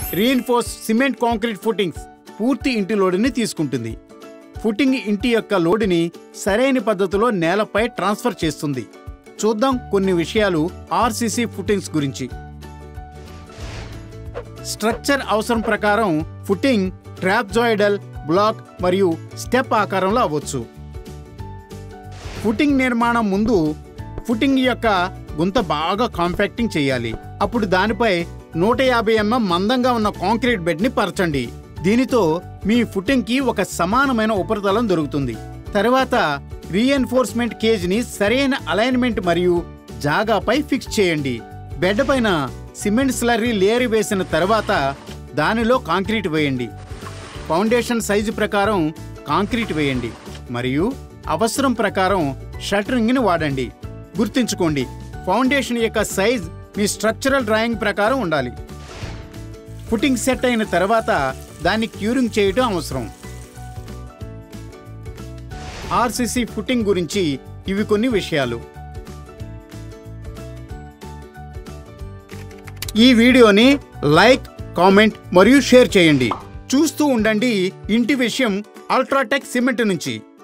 reinforce cement concrete footings పూర్తి ఇంటి లోడుని తీసుకుంటుంది ఫుటింగ్ ఇంటి యొక్క లోడుని సరైన పద్ధతిలో నేలపై ట్రాన్స్ఫర్ చేస్తుంది చూద్దాం కొన్ని విషయాలు ఆర్సీసీ ఫుటింగ్స్ గురించి స్ట్రక్చర్ అవసరం ప్రకారం ఫుటింగ్ ట్రాప్జాయిడల్ బ్లాక్ మరియు స్టెప్ ఆకారంలో అవ్వచ్చు ఫుటింగ్ నిర్మాణం ముందు ఫుటింగ్ యొక్క గుంత బాగా కాంపాక్టింగ్ చేయాలి అప్పుడు దానిపై నూట యాభై ఎంఎం మందంగా ఉన్న కాంక్రీట్ బెడ్ని పరచండి దీనితో మీ ఫుటింగ్కి ఒక సమానమైన ఉపరితలం దొరుకుతుంది తర్వాత రీఎన్ఫోర్స్మెంట్ కేజ్ని సరైన అలైన్మెంట్ మరియు జాగాపై ఫిక్స్ చేయండి బెడ్ పైన సిమెంట్ స్లర్రీ లేయర్ వేసిన తర్వాత దానిలో కాంక్రీట్ వేయండి ఫౌండేషన్ సైజు ప్రకారం కాంక్రీట్ వేయండి మరియు అవసరం ప్రకారం షటరింగ్ని వాడండి గుర్తుంచుకోండి ఫౌండేషన్ యొక్క సైజ్ మీ స్ట్రక్చరల్ డ్రాయింగ్ ప్రకారం ఉండాలి ఫుటింగ్ సెట్ అయిన తర్వాత దాన్ని క్యూరింగ్ చేయటం అవసరం ఆర్సీసీ ఫుటింగ్ గురించి ఇవి కొన్ని విషయాలు ఈ వీడియోని లైక్ కామెంట్ మరియు షేర్ చేయండి చూస్తూ ఉండండి ఇంటి విషయం అల్ట్రాటెక్ సిమెంట్ నుంచి